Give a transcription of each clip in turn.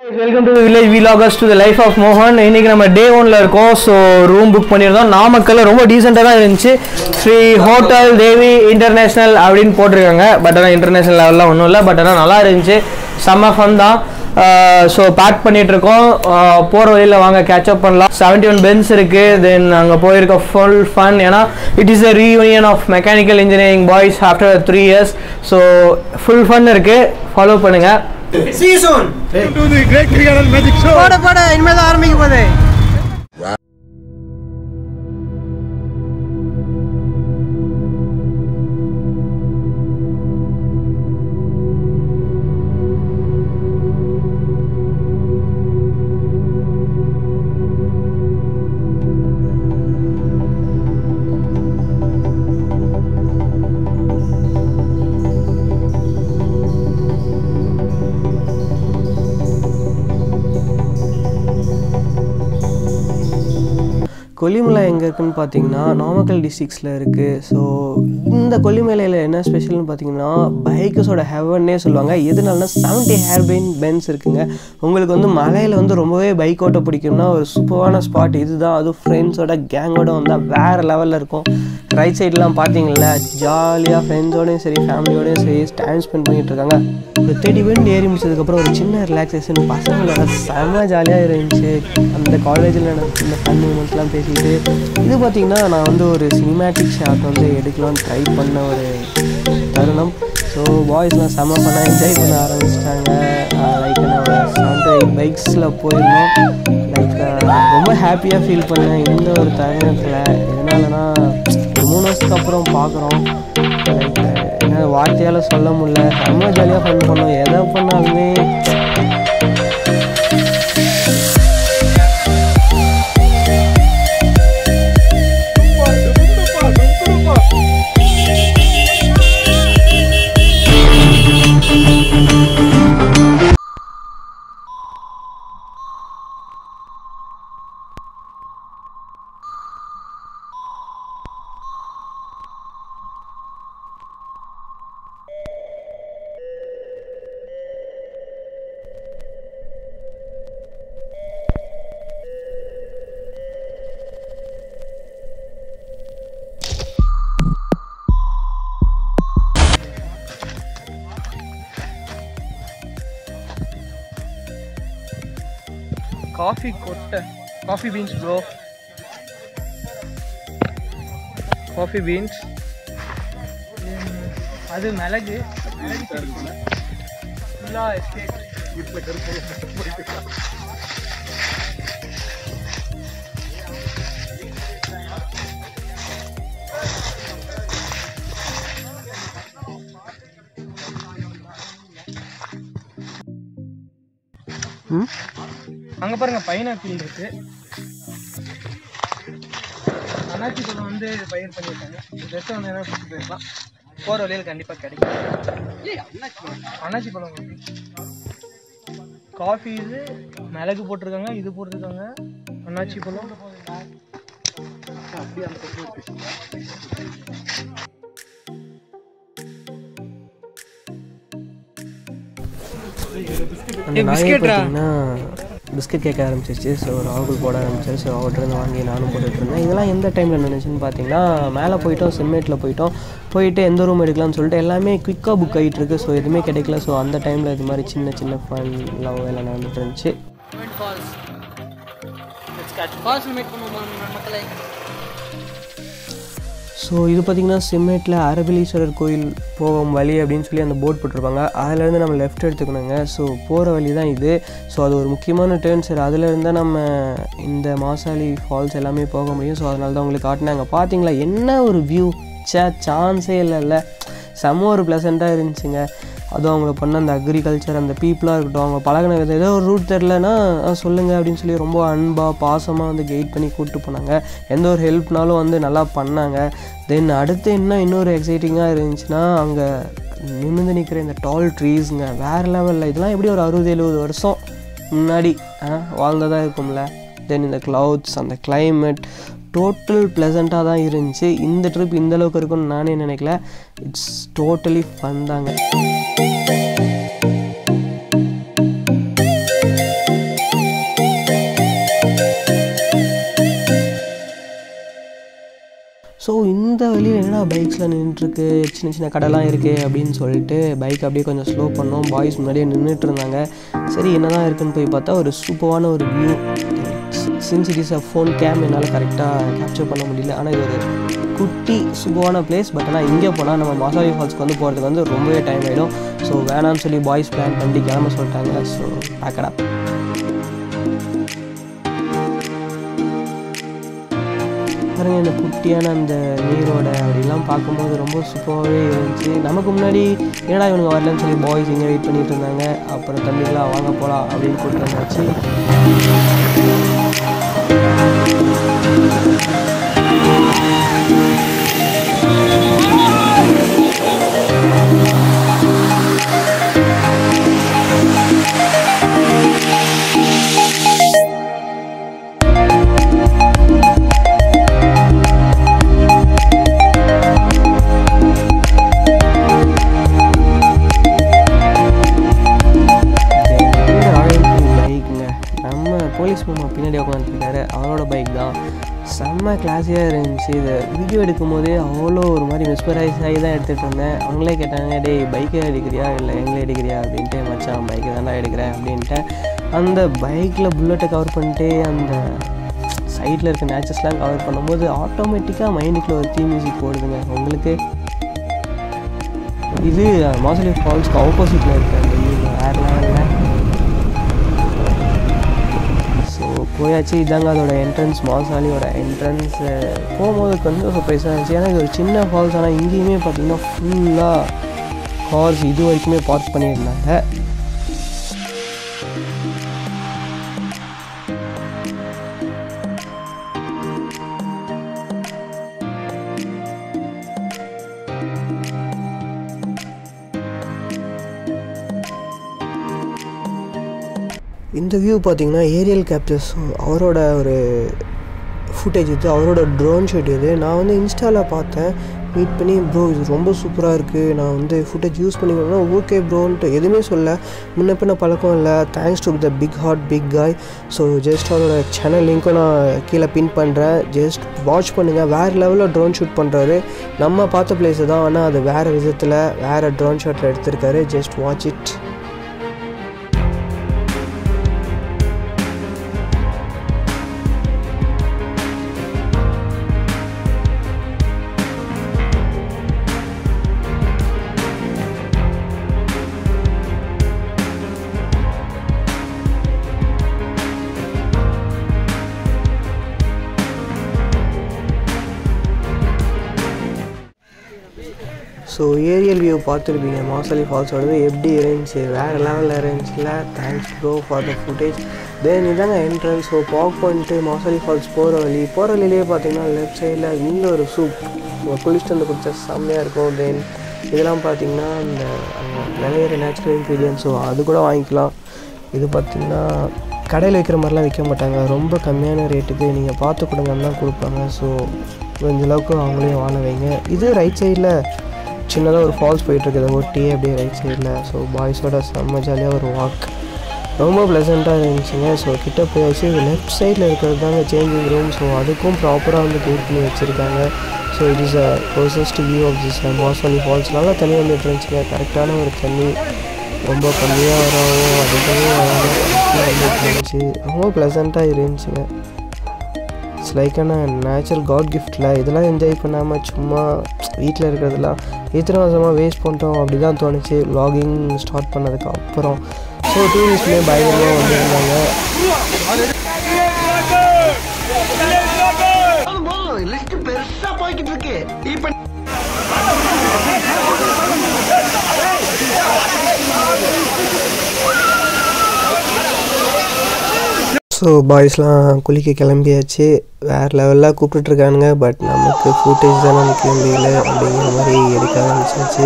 Welcome to village vloggers to the life of மோகன் இன்னைக்கு நம்ம டே ஒன்ல இருக்கோம் ஸோ ரூம் புக் பண்ணியிருந்தோம் நாமக்கல்ல ரொம்ப டீசெண்டாக தான் இருந்துச்சு ஸ்ரீ ஹோட்டல் தேவி இன்டர்நேஷ்னல் அப்படின்னு போட்டிருக்காங்க பட் ஆனால் இன்டர்நேஷ்னல் லெவல்லாம் ஒன்றும் இல்லை பட் ஆனால் நல்லா இருந்துச்சு செம்ம ஃபன் தான் ஸோ பேக் பண்ணிட்டு இருக்கோம் போகிற வழியில் வாங்க கேட்சப் பண்ணலாம் செவன்டி ஒன் பென்ஸ் இருக்கு தென் அங்கே போயிருக்க ஃபுல் ஃபன் ஏன்னா it is a reunion of mechanical engineering boys after three years so full fun இருக்கு ஃபாலோ பண்ணுங்க to the Great Kriganal Magic Show. போட போட இனிமேல் தான் ஆரம்பிக்க போகுது கொல்லிமலை எங்கே இருக்குன்னு பார்த்தீங்கன்னா நாமக்கல் டிஸ்ட்ரிக்ஸில் இருக்குது ஸோ இந்த கொல்லிமலையில் என்ன ஸ்பெஷல்னு பார்த்தீங்கன்னா பைக்கஸோட ஹெவன்னே சொல்லுவாங்க எதுனாலனா செவன்ட்டி ஹேர்பைன் பென்ஸ் இருக்குங்க உங்களுக்கு வந்து மலையில் வந்து ரொம்பவே பைக் ஓட்ட பிடிக்கும்னா ஒரு சூப்பரான ஸ்பாட் இதுதான் அதுவும் ஃப்ரெண்ட்ஸோட கேங்கோட வந்தால் வேறு லெவலில் இருக்கும் ரைட் சைட்லாம் பார்த்தீங்களா ஜாலியாக ஃப்ரெண்ட்ஸோடையும் சரி ஃபேமிலியோடையும் சரி டைம் ஸ்பெண்ட் பண்ணிட்டு இருக்காங்க ஒரு தேர்ட்டி மினிட் ஏறி முடிச்சதுக்கப்புறம் ஒரு சின்ன ரிலாக்ஸேஷன் பசங்களோட செம்ம ஜாலியாக இருந்துச்சு அந்த காலேஜில் நடந்த இந்த ஃபன் மூமெண்ட்ஸ்லாம் பேசிட்டு இது பார்த்தீங்கன்னா நான் வந்து ஒரு சினிமேட்டிக் ஷாட் வந்து எடுக்கலாம்னு ட்ரை பண்ண ஒரு தருணம் ஸோ பாய்ஸ்லாம் செம்ம பண்ண என்ஜாய் பண்ண ஆரம்பிச்சிட்டாங்க லைக் நம்ம செவன்டி எயிட் பைக்ஸில் போயிருந்தோம் லைக் ரொம்ப ஹாப்பியாக ஃபீல் பண்ணேன் இந்த ஒரு தருணத்தில் எதனாலனா ஒரு மூணு வருஷத்துக்கு அப்புறம் பார்க்குறோம் லைக் என்ன வார்த்தையால் சொல்ல முடியல செம்ம ஜாலியாக ஃபன் பண்ணோம் எதை பண்ணாலுமே காஃபி கொட்டை coffee beans bro coffee beans அது மிளகு ஃபுல்லாக எஸ்கேட் அங்கே பாருங்க பைனாப்பிள் இருக்கு அனாச்சி பழம் வந்து பயிர் பண்ணியிருக்காங்க ஜஸ்ட் வந்து என்ன கொடுத்து போயிருக்கலாம் போகிற வழியில் கண்டிப்பாக கிடைக்கும் அனாச்சி பழம் வந்து காஃபி இது மிளகு போட்டிருக்காங்க இது போட்டிருக்காங்க அன்னாச்சி பழம் அப்படியே அந்த பக்கம் இருக்கு அந்த நாயை பார்த்தீங்கன்னா பிஸ்கட் கேட்க ஆரம்பிச்சிருச்சு ஸோ ராகுல் போட ஆரம்பிச்சாரு ஸோ அவர்கிட்ட வாங்கி நானும் போட்டுட்டு இருந்தேன் இதெல்லாம் எந்த டைமில் நினச்சுன்னு பார்த்தீங்கன்னா மேலே போயிட்டோம் சிம்மேட்டில் போயிட்டோம் போயிட்டு எந்த ரூம் எடுக்கலாம்னு சொல்லிட்டு எல்லாமே குயிக்காக புக் ஆகிட்டு இருக்கு ஸோ எதுவுமே கிடைக்கல ஸோ அந்த டைமில் இது மாதிரி சின்ன சின்ன ஃபன் லவ் எல்லாம் நடந்துட்டு இருந்துச்சு ஸோ இது பார்த்திங்கன்னா சிம்மேட்டில் அரபிலீஸ்வரர் கோயில் போகும் வழி அப்படின்னு சொல்லி அந்த போர்ட் போட்டிருப்பாங்க அதுலேருந்து நம்ம லெஃப்ட் எடுத்துக்கணுங்க ஸோ போகிற வழி தான் இது ஸோ அது ஒரு முக்கியமான டேர்ன் சார் அதில் இருந்தால் நம்ம இந்த மாசாலி ஃபால்ஸ் எல்லாமே போக முடியும் ஸோ அதனால தான் உங்களுக்கு காட்டினாங்க பார்த்தீங்களா என்ன ஒரு வியூ சே சான்ஸே இல்லைல்ல செம்ம ஒரு ப்ளசண்ட்டாக இருந்துச்சுங்க அதுவும் அவங்க பண்ண அந்த அக்ரிகல்ச்சர் அந்த பீப்புளாக இருக்கட்டும் அவங்க பழகின விதம் ஏதோ ஒரு ரூட் தெரிலனா சொல்லுங்கள் அப்படின்னு சொல்லி ரொம்ப அன்பாக பாசமாக வந்து கைட் பண்ணி கூப்பிட்டு போனாங்க எந்த ஒரு ஹெல்ப்னாலும் வந்து நல்லா பண்ணாங்க தென் அடுத்து என்ன இன்னொரு எக்ஸைட்டிங்காக இருந்துச்சுன்னா அங்கே நிமிர்ந்து நிற்கிற இந்த டால் ட்ரீஸுங்க வேறு லெவலில் இதெல்லாம் எப்படி ஒரு அறுபது எழுபது வருஷம் முன்னாடி வாழ்ந்ததாக இருக்கும்ல தென் இந்த க்ளவுட்ஸ் அந்த climate டோட்டல் ப்ளசண்ட்டாக தான் இருந்துச்சு இந்த ட்ரிப் இந்த அளவுக்கு இருக்கும்னு நானே நினைக்கல இட்ஸ் டோட்டலி ஃபன் தாங்க என்னடா பைக்ஸில் நின்றுருக்கு சின்ன சின்ன கடைலாம் இருக்குது அப்படின்னு சொல்லிட்டு பைக் அப்படியே கொஞ்சம் ஸ்லோ பண்ணோம் பாய்ஸ் முன்னாடியே நின்றுட்டு இருந்தாங்க சரி என்னதான் இருக்குன்னு போய் பார்த்தா ஒரு சூப்பரான ஒரு view since it is a phone cam என்னால் கரெக்டாக கேப்சர் பண்ண முடியல ஆனால் இது ஒரு குட்டி சூப்பரான பிளேஸ் பட் ஆனால் இங்கே போனால் நம்ம மாசாவி ஃபால்ஸ்க்கு வந்து போகிறதுக்கு வந்து ரொம்பவே டைம் ஆகிடும் ஸோ வேணாம்னு சொல்லி பாய்ஸ் பிளான் பண்ணி கிளம்ப சொல்லிட்டாங்க ஸோ பேக்கடா பாருங்க இந்த குட்டியான அந்த நீரோட அப்படிலாம் பார்க்கும்போது ரொம்ப சூப்பராகவே இருந்துச்சு நமக்கு முன்னாடி என்னடா இவனுங்க வரலன்னு சொல்லி பாய்ஸ் இங்கே வெயிட் பண்ணிட்டு இருந்தாங்க அப்புறம் தம்பிகளா வாங்க போகலாம் அப்படின்னு கூப்பிட்டு வந்தாச்சு இந்த ராயல் என்ஃபீல்ட் பைக்குங்க நம்ம போலீஸ் மாமா பின்னாடி உட்காந்துருக்காரு அவரோட பைக் தான் செம்ம கிளாஸியாக இருந்துச்சு இது வீடியோ எடுக்கும் போதே அவ்வளோ ஒரு மாதிரி மிஸ்மரைஸ் ஆகி தான் எடுத்துகிட்டு இருந்தேன் அவங்களே கேட்டாங்க டேய் பைக்கை எடுக்கிறியா இல்லை எங்களே எடுக்கிறியா அப்படின்ட்டு மச்சான் பைக்கை தான்டா எடுக்கிறேன் அப்படின்ட்டு அந்த பைக்கில் புல்லட்டை கவர் பண்ணிட்டு அந்த சைடில் இருக்க நேச்சர்ஸ்லாம் கவர் பண்ணும்போது ஆட்டோமேட்டிக்காக மைண்டுக்குள்ள ஒரு தீ மியூசிக் ஓடுதுங்க உங்களுக்கு இது மாசலி ஃபால்ஸ்க்கு ஆப்போசிட்டில் இருக்க அந்த வியூ வேறு லெவலில் ஸோ போயாச்சு இதாங்க அதோட என்ட்ரன்ஸ் மாசாலியோட என்ட்ரன்ஸ் போகும்போது கொஞ்சம் சர்ப்ரைஸாக இருந்துச்சு ஏன்னா இது ஒரு சின்ன ஃபால்ஸ் ஆனால் இங்கேயுமே பார்த்தீங்கன்னா ஃபுல்லாக கார்ஸ் இது வரைக்குமே பார்க் பண்ணியிருந்தாங்க இந்த வியூ பார்த்தீங்கன்னா ஏரியல் கேப்சர்ஸ் அவரோட ஒரு ஃபுட்டேஜ் இது அவரோட ட்ரோன் ஷூட் இது நான் வந்து இன்ஸ்டாவில் பார்த்தேன் மீட் பண்ணி ப்ரோ இது ரொம்ப சூப்பராக இருக்குது நான் வந்து ஃபுட்டேஜ் யூஸ் பண்ணிக்கணும்னா ஓகே ப்ரோன்ட்டு எதுவுமே சொல்ல முன்ன பின்ன பழக்கம் இல்லை thanks to the big heart big guy so just அவரோட சேனல் லிங்க்கும் நான் கீழே பின் பண்ணுறேன் ஜஸ்ட் வாட்ச் பண்ணுங்கள் வேறு லெவலில் ட்ரோன் ஷூட் பண்ணுறாரு நம்ம பார்த்த பிளேஸு தான் ஆனால் அது வேறு விதத்தில் வேறு ட்ரோன் ஷாட்டில் எடுத்திருக்காரு just watch it so aerial view பார்த்துருப்பீங்க மாசலி ஃபால்ஸோடது எப்படி இருந்துச்சு வேறு லெவலில் இருந்துச்சுல thanks bro for the footage then இதாங்க என்ட்ரன்ஸ் ஸோ பார்க் பண்ணிட்டு மாசலி ஃபால்ஸ் போகிற வழி போகிற வழியிலே பார்த்தீங்கன்னா லெஃப்ட் சைடில் இந்த ஒரு சூப் குளிச்சுட்டு வந்து குடிச்சா செம்மையாக இருக்கும் தென் இதெல்லாம் பார்த்தீங்கன்னா இந்த அஹ், விளையிற நேச்சுரல் இன்க்ரீடியன்ட் ஸோ அது கூட வாங்கிக்கலாம் இது பார்த்தீங்கன்னா கடையில் விற்கிற மாதிரிலாம் விற்க மாட்டாங்க ரொம்ப கம்மியான ரேட்டுக்கு நீங்கள் பார்த்து கொடுங்கன்னு தான் கொடுப்பாங்க ஸோ கொஞ்ச அளவுக்கு அவங்களையும் வாழ வைங்க இது ரைட் சைடில் சின்னதாக ஒரு ஃபால்ஸ் போயிட்டுருக்கு இதை ஒட்டி அப்படியே ரைட் சைடில் ஸோ பாய்ஸோட செம்ம ஜாலியாக ஒரு வாக் ரொம்ப ப்ளசண்ட்டாக இருந்துச்சுங்க ஸோ கிட்ட போயாச்சு லெஃப்ட் சைடில் இருக்கிறது தாங்க சேஞ்சிங் ரூம் ஸோ அதுக்கும் ப்ராப்பராக வந்து க்ளீன் பண்ணி வச்சுருக்காங்க so it is a closest view of this Masoli falls நல்லா தண்ணி வந்துட்டு இருந்துச்சுங்க கரெக்டான ஒரு தண்ணி ரொம்ப கம்மியாக வராவும் அதிகமே வராமல் வந்துட்டு இருந்துச்சு ரொம்ப ப்ளசண்ட்டாக இருந்துச்சுங்க it's like a natural god கிஃப்டில் இதெல்லாம் என்ஜாய் பண்ணாமல் சும்மா வீட்டில் இருக்கிறதெல்லாம் இத்தனை வருஷமாக வேஸ்ட் பண்ணிட்டோம் அப்படி தான் தோணுச்சு vlogging ஸ்டார்ட் பண்ணதுக்கு அப்புறம் ஸோ டூரிஸ்ட்லேயே பயங்கரமாக வந்திருந்தாங்க லிஸ்ட் பெருசா போய்கிட்டு இருக்கு இப்ப ஸோ பாய்ஸ்லாம் குளிக்க கிளம்பியாச்சு வேறு லெவலில் கூப்பிட்டுட்ருக்கானுங்க பட் நமக்கு ஃபுட்டேஜ் தான் நமக்கு முடியல அப்படிங்கிற மாதிரி எடுக்க ஆரம்பிச்சாச்சு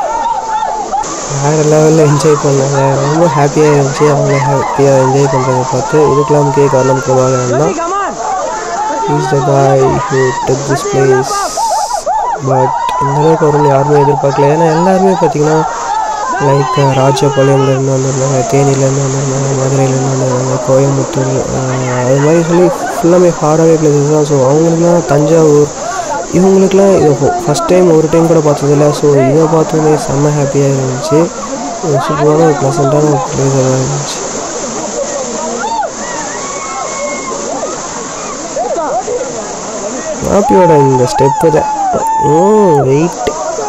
வேறு லெவலில் என்ஜாய் பண்ணாங்க ரொம்ப ஹாப்பியாக இருந்துச்சு அவங்க ஹாப்பியாக என்ஜாய் பண்ணுறத பார்த்து இதுக்கெல்லாம் முக்கிய காரணம் பிரபாகரன் தான் is the guy who took this place but இந்த அளவுக்கு வரும்னு யாருமே எதிர்பார்க்கல ஏன்னா எல்லாருமே பார்த்தீங்கன்னா லைக் ராஜபாளையம்லேருந்து வந்திருந்தாங்க தேனியிலேருந்து வந்திருந்தாங்க மதுரையிலேருந்து வந்திருந்தாங்க கோயம்புத்தூர் அஹ், அது மாதிரி சொல்லி ஃபுல்லாமே ஃபாராகவே பிளேசஸ் தான் ஸோ அவங்களுக்குலாம் தஞ்சாவூர் இவங்களுக்குலாம் இது ஃபஸ்ட் டைம் ஒரு டைம் கூட பார்த்ததில்ல ஸோ இதை பார்த்தோன்னே செம்ம ஹாப்பியாக இருந்துச்சு ஒரு சூப்பரான ஒரு ப்ளசண்ட்டான ஒரு பிளேஸாக இருந்துச்சு ஹாப்பியோட இந்த ஸ்டெப்பு தான் வெயிட்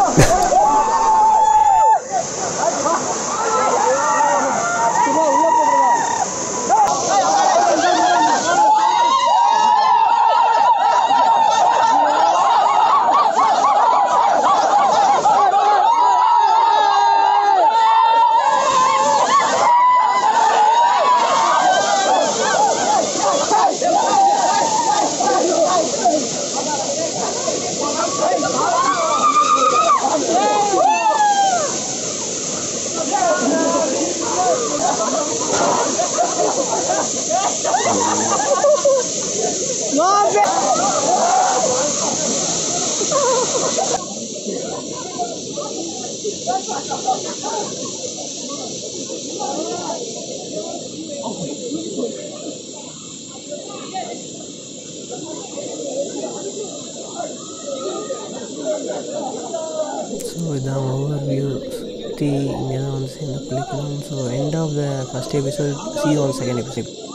ஸோ இதான் ஓவர் வியூ சுற்றி இங்கே தான் வந்து சேர்ந்து குளிக்கணும் so end of the first episode see on second episode